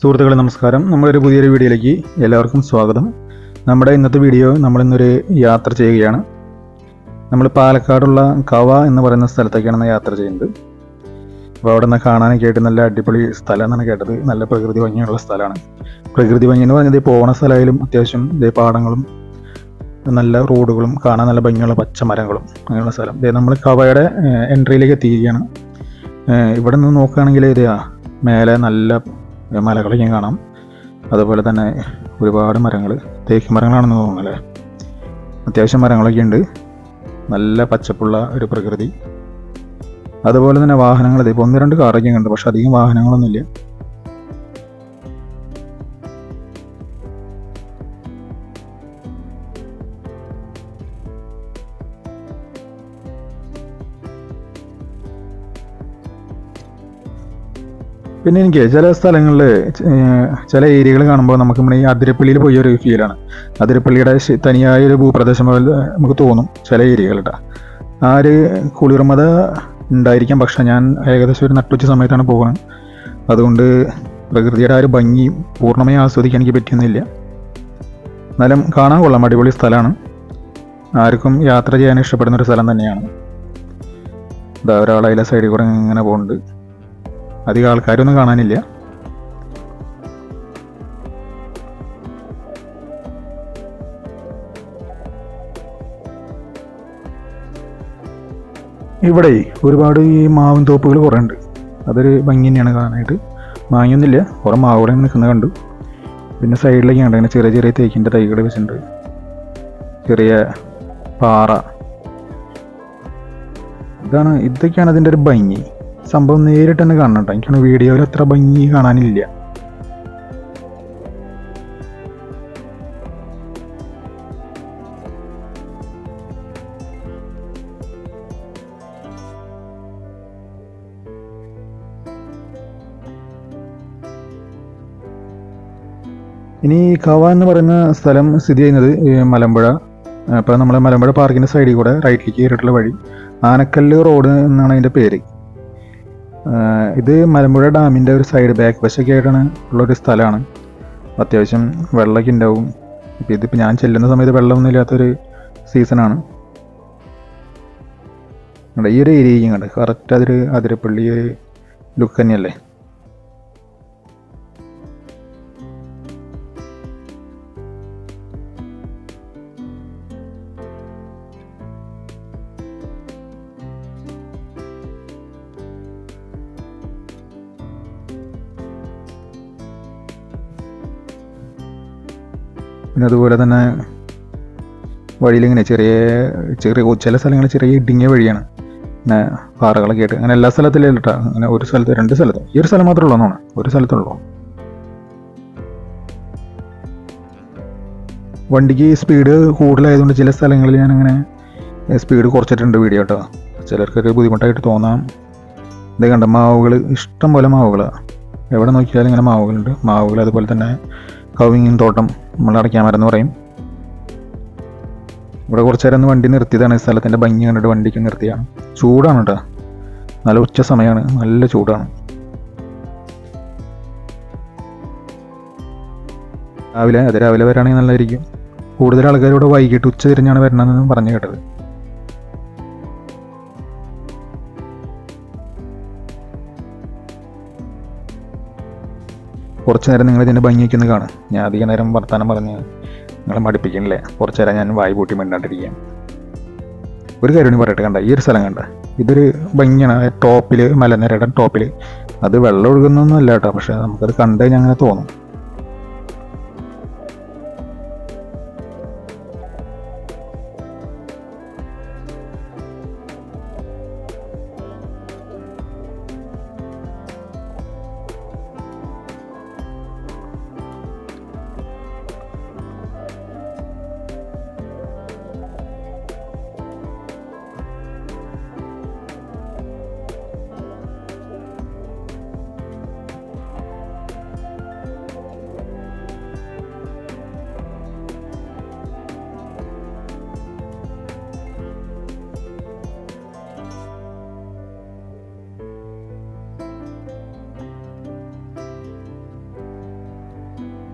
സുഹൃത്തുക്കളെ നമസ്കാരം നമ്മളൊരു പുതിയൊരു വീഡിയോയിലേക്ക് എല്ലാവർക്കും സ്വാഗതം നമ്മുടെ ഇന്നത്തെ വീഡിയോ നമ്മളിന്നൊരു യാത്ര ചെയ്യുകയാണ് നമ്മൾ പാലക്കാടുള്ള കവ എന്ന് പറയുന്ന സ്ഥലത്തേക്കാണ് ഇന്ന് യാത്ര ചെയ്യുന്നത് അപ്പോൾ അവിടെ നിന്ന് കാണാനൊക്കെ ആയിട്ട് നല്ല അടിപൊളി സ്ഥലം എന്നാണ് കേട്ടത് നല്ല പ്രകൃതി ഭംഗിയുള്ള സ്ഥലമാണ് പ്രകൃതി ഭംഗി എന്ന് പറഞ്ഞത് ഈ പോണ സ്ഥലമായാലും അത്യാവശ്യം ഇതേ പാടങ്ങളും നല്ല റോഡുകളും കാണാൻ നല്ല ഭംഗിയുള്ള പച്ചമരങ്ങളും അങ്ങനെയുള്ള സ്ഥലം ഇതേ നമ്മൾ കവയുടെ എൻട്രിയിലേക്ക് എത്തിയിരിക്കുകയാണ് ഏഹ് ഇവിടെ നിന്ന് നോക്കുകയാണെങ്കിൽ ഇതാ മേലെ നല്ല മലകളൊക്കെ കാണാം അതുപോലെ തന്നെ ഒരുപാട് മരങ്ങൾ തേക്ക് മരങ്ങളാണെന്ന് തോന്നുന്നല്ലേ അത്യാവശ്യം മരങ്ങളൊക്കെ ഉണ്ട് നല്ല പച്ചപ്പുള്ള ഒരു പ്രകൃതി അതുപോലെ തന്നെ വാഹനങ്ങൾ ഇപ്പോൾ ഒന്ന് രണ്ട് കാറൊക്കെ ഉണ്ട് പക്ഷെ അധികം വാഹനങ്ങളൊന്നുമില്ല പിന്നെ എനിക്ക് ചില സ്ഥലങ്ങളിൽ ചില ഏരിയകൾ കാണുമ്പോൾ നമുക്ക് നമ്മുടെ ഈ അതിരപ്പള്ളിയിൽ പോയ ഒരു ഫീലാണ് അതിരപ്പള്ളിയുടെ ശ- തനിയായ ഒരു ഭൂപ്രദേശം പോലെ നമുക്ക് തോന്നും ചില ഏരിയകളുടെ ആ ഒരു കുളിർമത ഉണ്ടായിരിക്കാം പക്ഷെ ഞാൻ ഏകദേശം ഒരു നട്ടുച്ച സമയത്താണ് പോകുന്നത് അതുകൊണ്ട് പ്രകൃതിയുടെ ആ ഒരു ഭംഗി പൂർണ്ണമായി ആസ്വദിക്കാൻ എനിക്ക് പറ്റുന്നില്ല എന്നാലും കാണാൻ കൊള്ളാം അടിപൊളി സ്ഥലമാണ് ആർക്കും യാത്ര ചെയ്യാൻ ഇഷ്ടപ്പെടുന്ന ഒരു സ്ഥലം തന്നെയാണ് ഇതാ ഒരാൾ അതിലെ സൈഡിൽ കൂടെ ഇങ്ങനെ പോകുന്നുണ്ട് അധികം ആൾക്കാരൊന്നും കാണാനില്ല ഇവിടെ ഒരുപാട് ഈ മാവിൻ തോപ്പുകൾ കുറേ ഉണ്ട് അതൊരു ഭംഗി തന്നെയാണ് കാണാനായിട്ട് മാങ്ങയൊന്നുമില്ല കുറേ മാവുകളെ നിൽക്കുന്നത് കണ്ടു പിന്നെ സൈഡിലേക്ക് കണ്ടു ഇങ്ങനെ ചെറിയ ചെറിയ തേക്കിൻ്റെ തൈകൾ വെച്ചിട്ടുണ്ട് ചെറിയ പാറ ഇതാണ് ഇതൊക്കെയാണ് അതിൻ്റെ ഒരു ഭംഗി സംഭവം നേരിട്ട് തന്നെ കാണണം കേട്ടോ എനിക്കാണ് വീഡിയോയിൽ അത്ര ഭംഗി കാണാനില്ല ഇനി കവ എന്ന് പറയുന്ന സ്ഥലം സ്ഥിതി ചെയ്യുന്നത് ഈ മലമ്പുഴ അപ്പോൾ നമ്മൾ മലമ്പുഴ പാർക്കിൻ്റെ സൈഡിൽ കൂടെ റൈറ്റിലേക്ക് കയറിയിട്ടുള്ള വഴി ആനക്കല്ല് റോഡ് എന്നാണ് അതിൻ്റെ പേര് ആഹ് ഇത് മലമ്പുഴ ഡാമിൻ്റെ ഒരു സൈഡ് ബാക്ക് വശമൊക്കെ ആയിട്ടാണ് ഉള്ളൊരു സ്ഥലമാണ് അത്യാവശ്യം വെള്ളമൊക്കെ ഉണ്ടാവും ഇപ്പോൾ ഇതിപ്പോൾ ഞാൻ ചെല്ലുന്ന സമയത്ത് വെള്ളമൊന്നും ഇല്ലാത്തൊരു സീസണാണ് കണ്ടോ, ഈ ഒരു ഏരിയയും കണ്ട് കറക്റ്റ് അതൊരു അതിരപ്പള്ളി ഒരു ലുക്ക് തന്നെയല്ലേ പിന്നെ അതുപോലെ തന്നെ വഴിയിലിങ്ങനെ ചെറിയ ചെറിയ ചില സ്ഥലങ്ങൾ ചെറിയ ഇടുങ്ങിയ വഴിയാണ് പിന്നെ പാറകളൊക്കെ ആയിട്ട് അങ്ങനെ എല്ലാ സ്ഥലത്തിലും കേട്ടോ അങ്ങനെ ഒരു സ്ഥലത്ത് രണ്ട് സ്ഥലത്ത് ഈ ഒരു സ്ഥലം മാത്രമേ ഉള്ളൂ എന്നാണ് ഒരു സ്ഥലത്തുള്ളൂ വണ്ടിക്ക് സ്പീഡ് കൂടുതലായതുകൊണ്ട് ചില സ്ഥലങ്ങളിൽ ഞാനങ്ങനെ സ്പീഡ് കുറച്ചിട്ടുണ്ട് വീഡിയോ കേട്ടോ ചിലർക്കൊരു ബുദ്ധിമുട്ടായിട്ട് തോന്നാം ഇത് കണ്ട മാവുകൾ ഇഷ്ടം പോലെ മാവുകളാണ് എവിടെ നോക്കിയാലും ഇങ്ങനെ മാവുകളുണ്ട് മാവുകൾ അതുപോലെ തന്നെ കവിങ്ങിൻ തോട്ടം നമ്മൾ അടയ്ക്കാമരം എന്ന് പറയും ഇവിടെ കുറച്ച് നേരം ഒന്ന് വണ്ടി നിർത്തിയതാണ് ഈ സ്ഥലത്തിൻ്റെ ഭംഗി കണ്ടിട്ട് വണ്ടിക്ക് നിർത്തിയാണ് ചൂടാണ് കേട്ടോ നല്ല ഉച്ച സമയമാണ് നല്ല ചൂടാണ് രാവിലെ അത് രാവിലെ വരാണെങ്കിൽ നല്ലതായിരിക്കും കൂടുതൽ ആൾക്കാർ ഇവിടെ വൈകിട്ട് ഉച്ച തിരിഞ്ഞാണ് വരണമെന്ന് പറഞ്ഞു കേട്ടത് കുറച്ച് നേരം നിങ്ങൾ ഇതിൻ്റെ ഭംഗിയൊക്കെ ഒന്ന് കാണും ഞാൻ അധിക നേരം വർത്താനം പറഞ്ഞ് നിങ്ങളെ മടുപ്പിക്കണില്ലേ കുറച്ച് നേരം ഞാൻ വായി പൂട്ടി മിണ്ടാണ്ടിരിക്കാം ഒരു കാര്യം കൂടി പറയട്ടെ കണ്ട ഈ ഒരു സ്ഥലം കണ്ട ഇതൊരു ഭംഗിയാണ് ടോപ്പിൽ മലനിരയുടെ ടോപ്പിൽ അത് വെള്ളം ഒഴുകുന്നൊന്നും അല്ല കേട്ടോ പക്ഷെ നമുക്കത് കണ്ടു കഴിഞ്ഞാൽ അങ്ങനെ തോന്നും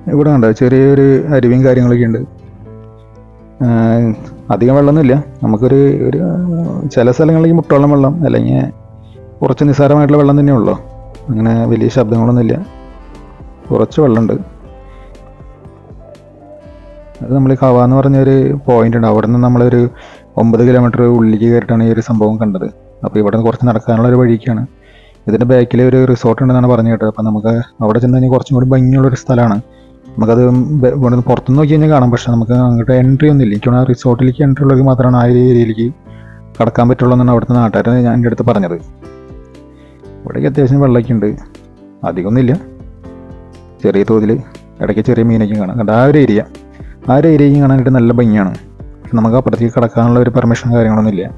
ഇവിടെ കണ്ടോ ചെറിയൊരു അരുവിയും കാര്യങ്ങളൊക്കെ ഉണ്ട് ആഹ് അധികം വെള്ളമൊന്നുമില്ല നമുക്കൊരു ഒരു ചില സ്ഥലങ്ങളിൽ മുട്ടോളം വെള്ളം അല്ലെങ്കിൽ കുറച്ച് നിസ്സാരമായിട്ടുള്ള വെള്ളം തന്നെ ഉള്ളൂ അങ്ങനെ വലിയ ശബ്ദങ്ങളൊന്നുമില്ല കുറച്ച് വെള്ളമുണ്ട് അത് നമ്മൾ കവ എന്ന് പറഞ്ഞൊരു പോയിന്റ് ഉണ്ട് അവിടെ നിന്ന് നമ്മളൊരു ഒമ്പത് കിലോമീറ്റർ ഉള്ളിലേക്ക് കയറിയിട്ടാണ് ഈ ഒരു സംഭവം കണ്ടത് അപ്പോൾ ഇവിടെ നിന്ന് കുറച്ച് നടക്കാനുള്ള ഒരു വഴിക്കാണ് ഇതിൻ്റെ ബാക്കിൽ ഒരു റിസോർട്ട് ഉണ്ടെന്നാണ് പറഞ്ഞു കേട്ടത് അപ്പോൾ നമുക്ക് അവിടെ ചെന്ന് കഴിഞ്ഞാൽ കുറച്ചും കൂടി ഭംഗിയുള്ളൊരു സ്ഥലമാണ് നമുക്കത് ബെ- ഇവിടെ നിന്ന് പുറത്തുനിന്ന് നോക്കി കഴിഞ്ഞാൽ കാണാം പക്ഷേ നമുക്ക് അങ്ങോട്ട് എൻട്രി ഒന്നും ഇല്ല എനിക്ക് തോന്നുന്നു ആ റിസോർട്ടിലേക്ക് എൻട്രി ഉള്ളവർക്ക് മാത്രമാണ് ആ ഒരു ഏരിയയിലേക്ക് കടക്കാൻ പറ്റുള്ളൂ എന്നാണ് അവിടുത്തെ നാട്ടുകാർ ഞാൻ എൻ്റെ അടുത്ത് പറഞ്ഞത് ഇവിടേക്ക് അത്യാവശ്യം വെള്ളമൊക്കെ ഉണ്ട് അധികമൊന്നുമില്ല ചെറിയ തോതിൽ ഇടയ്ക്ക് ചെറിയ മീനൊക്കെ കാണാം കണ്ട ആ ഒരു ഏരിയ ആ ഒരു ഏരിയയ്ക്ക് കാണാനായിട്ട് നല്ല ഭംഗിയാണ് പക്ഷെ നമുക്ക് അപ്പുറത്തേക്ക് കടക്കാനുള്ള ഒരു പെർമിഷൻ കാര്യങ്ങളൊന്നും ഇല്ല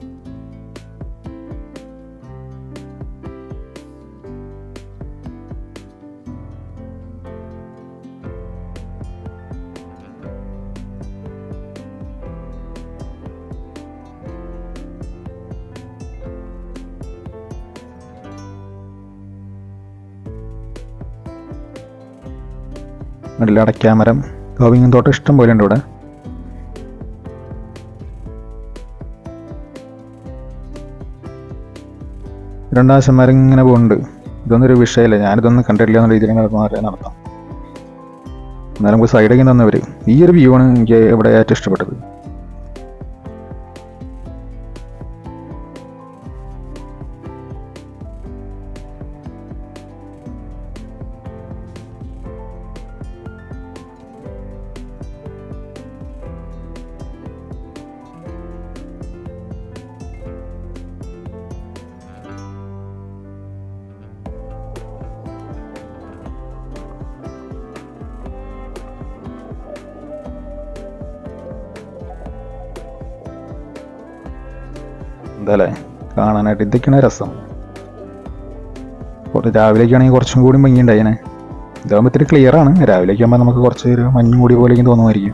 നല്ല അടയ്ക്കാമരം ഗോവിങ്ങൻ തോട്ടം ഇഷ്ടം പോലെ ഉണ്ട് ഇവിടെ രണ്ടാശന്മാരും ഇങ്ങനെ പോകുന്നുണ്ട് ഇതൊന്നും ഒരു വിഷയമില്ല ഞാനിതൊന്നും കണ്ടിട്ടില്ല എന്ന രീതിയിൽ നടത്താം നടത്താം എന്നാലും നമുക്ക് സൈഡൊക്കെ തന്നവർ ഈ ഒരു വ്യൂ ആണ് എനിക്ക് ഇവിടെ ഏറ്റവും ഇഷ്ടപ്പെട്ടത് എന്താല്ലേ കാണാനായിട്ട് ഇതൊക്കെയാണ് രസം കുറച്ച് രാവിലേക്ക് ആണെങ്കിൽ കുറച്ചും കൂടി ഭംഗിയുണ്ടായേനെ ഇതാകുമ്പോൾ ഇത്തിരി ക്ലിയർ ആണ് രാവിലേക്ക് ആകുമ്പോൾ നമുക്ക് കുറച്ച് ഒരു മഞ്ഞ് മൂടി പോലെയും തോന്നുമായിരിക്കും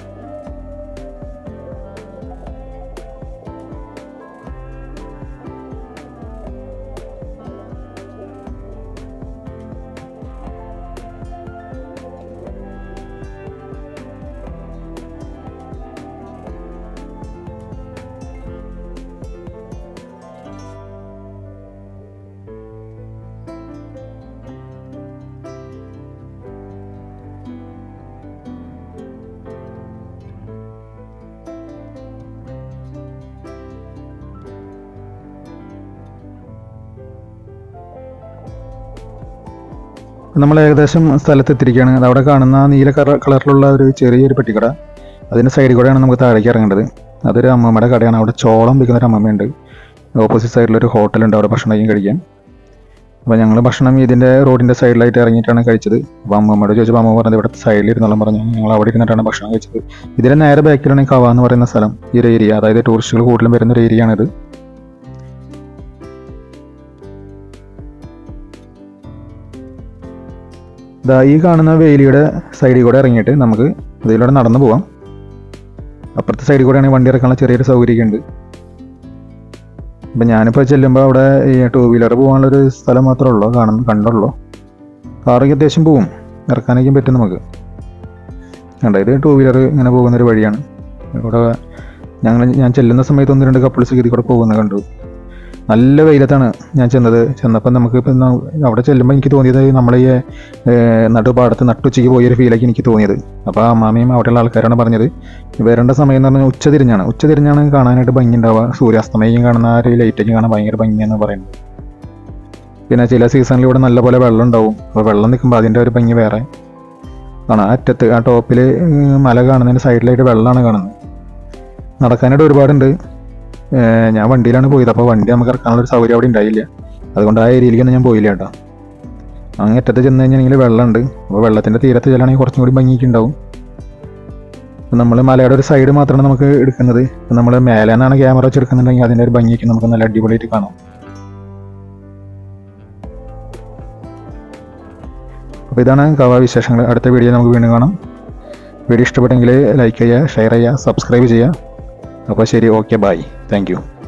നമ്മൾ ഏകദേശം സ്ഥലത്ത് എത്തിയിരിക്കുകയാണ് അത് അവിടെ കാണുന്ന ആ നീല കളർ കളറിലുള്ള ഒരു ചെറിയൊരു പെട്ടിക്കട അതിൻ്റെ സൈഡിൽ കൂടെയാണ് നമുക്ക് താഴേക്ക് ഇറങ്ങേണ്ടത് അതൊരു അമ്മമ്മയുടെ കടയാണ് അവിടെ ചോളം വിൽക്കുന്ന ഒരു അമ്മമ്മയുണ്ട് ഓപ്പോസിറ്റ് സൈഡിലൊരു ഹോട്ടലുണ്ട് അവിടെ ഭക്ഷണം കഴിക്കാൻ കഴിക്കാൻ അപ്പോൾ ഞങ്ങൾ ഭക്ഷണം ഇതിൻ്റെ റോഡിൻ്റെ സൈഡിലായിട്ട് ഇറങ്ങിയിട്ടാണ് കഴിച്ചത് അപ്പോൾ അമ്മമ്മയോട് ചോദിച്ചപ്പോൾ അമ്മ പറഞ്ഞത് ഇവിടെ സൈഡിൽ ഇരുന്നോളം പറഞ്ഞു ഞങ്ങൾ അവിടെ ഇരുന്നിട്ടാണ് ഭക്ഷണം കഴിച്ചത് ഇതിൻ്റെ നേരെ ബാക്കിലാണ് കവ എന്ന് പറയുന്ന സ്ഥലം ഈ ഒരു ഏരിയ അതായത് ടൂറിസ്റ്റുകൾ കൂടുതലും വരുന്ന ഒരു ഏരിയ ആണിത് ദാ ഈ കാണുന്ന വേലിയുടെ സൈഡിൽ കൂടെ ഇറങ്ങിയിട്ട് നമുക്ക് ഇതിലൂടെ നടന്നു പോവാം അപ്പുറത്തെ സൈഡിൽ കൂടെയാണെങ്കിൽ വണ്ടി ഇറക്കാനുള്ള ചെറിയൊരു സൗകര്യമൊക്കെ ഉണ്ട് അപ്പം ഞാനിപ്പോൾ ചെല്ലുമ്പോൾ അവിടെ ഈ ടൂ വീലർ പോകാനുള്ളൊരു സ്ഥലം മാത്രമേ ഉള്ളൂ കാണുന്നു കണ്ടുള്ളൂ കാറൊക്കെ അത്യാവശ്യം പോവും ഇറക്കാനൊക്കെ പറ്റും നമുക്ക് കണ്ട ഇത് ടൂ വീലർ ഇങ്ങനെ പോകുന്നൊരു വഴിയാണ് ഇവിടെ ഞങ്ങൾ ഞാൻ ചെല്ലുന്ന സമയത്ത് ഒന്ന് രണ്ട് കപ്പിൾസ് ഇതിൽ കൂടെ പോകുന്നത് കണ്ടു നല്ല വെയിലത്താണ് ഞാൻ ചെന്നത് ചെന്നപ്പോൾ നമുക്ക് ഇപ്പം അവിടെ ചെല്ലുമ്പോൾ എനിക്ക് തോന്നിയത് നമ്മളെ ഈ ഏഹ്, നടുപാടത്ത് നട്ടുച്ചയ്ക്ക് പോയൊരു ഫീലൊക്കെ എനിക്ക് തോന്നിയത് അപ്പോൾ അമ്മാമയും അവിടെയുള്ള ആൾക്കാരാണ് പറഞ്ഞത് വരേണ്ട സമയം എന്ന് പറഞ്ഞാൽ ഉച്ച തിരിഞ്ഞാണ് ഉച്ച തിരിഞ്ഞാണ് കാണാനായിട്ട് ഭംഗി ഉണ്ടാവുക സൂര്യാസ്തമയം കാണുന്ന ആ ഒരു ലൈറ്റൊക്കെ കാണാൻ ഭയങ്കര ഭംഗിയെന്ന് പറയുന്നത് പിന്നെ ചില സീസണിൽ ഇവിടെ നല്ലപോലെ വെള്ളം ഉണ്ടാവും അപ്പോൾ വെള്ളം നിൽക്കുമ്പോൾ അതിൻ്റെ ഒരു ഭംഗി വേറെ കാണാം ആ അറ്റത്ത് ആ ടോപ്പിൽ മല കാണുന്നതിന് സൈഡിലായിട്ട് വെള്ളമാണ് കാണുന്നത് നടക്കാനായിട്ട് ഒരുപാടുണ്ട് ഏഹ് ഞാൻ വണ്ടിയിലാണ് പോയത് അപ്പോൾ വണ്ടി നമുക്ക് ഇറക്കാനുള്ള ഒരു സൗകര്യം അവിടെ ഉണ്ടായില്ല അതുകൊണ്ട് ആ ഏരിയയിലേക്കൊന്നും ഞാൻ പോയില്ല കേട്ടോ അങ്ങ് അറ്റത്ത് ചെന്ന് കഴിഞ്ഞാൽ വെള്ളമുണ്ട് അപ്പോൾ വെള്ളത്തിൻ്റെ തീരത്ത് ചെല്ലാണെങ്കിൽ കുറച്ചും കൂടി ഭംഗിയൊക്കെ ഉണ്ടാവും നമ്മൾ മലയുടെ ഒരു സൈഡ് മാത്രമാണ് നമുക്ക് എടുക്കുന്നത് നമ്മൾ മേലെ നിന്നാണ് ക്യാമറ വെച്ച് എടുക്കുന്നുണ്ടെങ്കിൽ അതിൻ്റെ ഒരു ഭംഗിയൊക്കെ നമുക്ക് നല്ല അടിപൊളിയായിട്ട് കാണാം അപ്പോൾ ഇതാണ് കവ വിശേഷങ്ങൾ അടുത്ത വീഡിയോ നമുക്ക് വീണ്ടും കാണാം വീഡിയോ ഇഷ്ടപ്പെട്ടെങ്കിൽ ലൈക്ക് ചെയ്യുക ഷെയർ ചെയ്യുക സബ്സ്ക്രൈബ് ചെയ്യുക അപ്പോൾ ശരി ഓക്കെ ബൈ താങ്ക് യു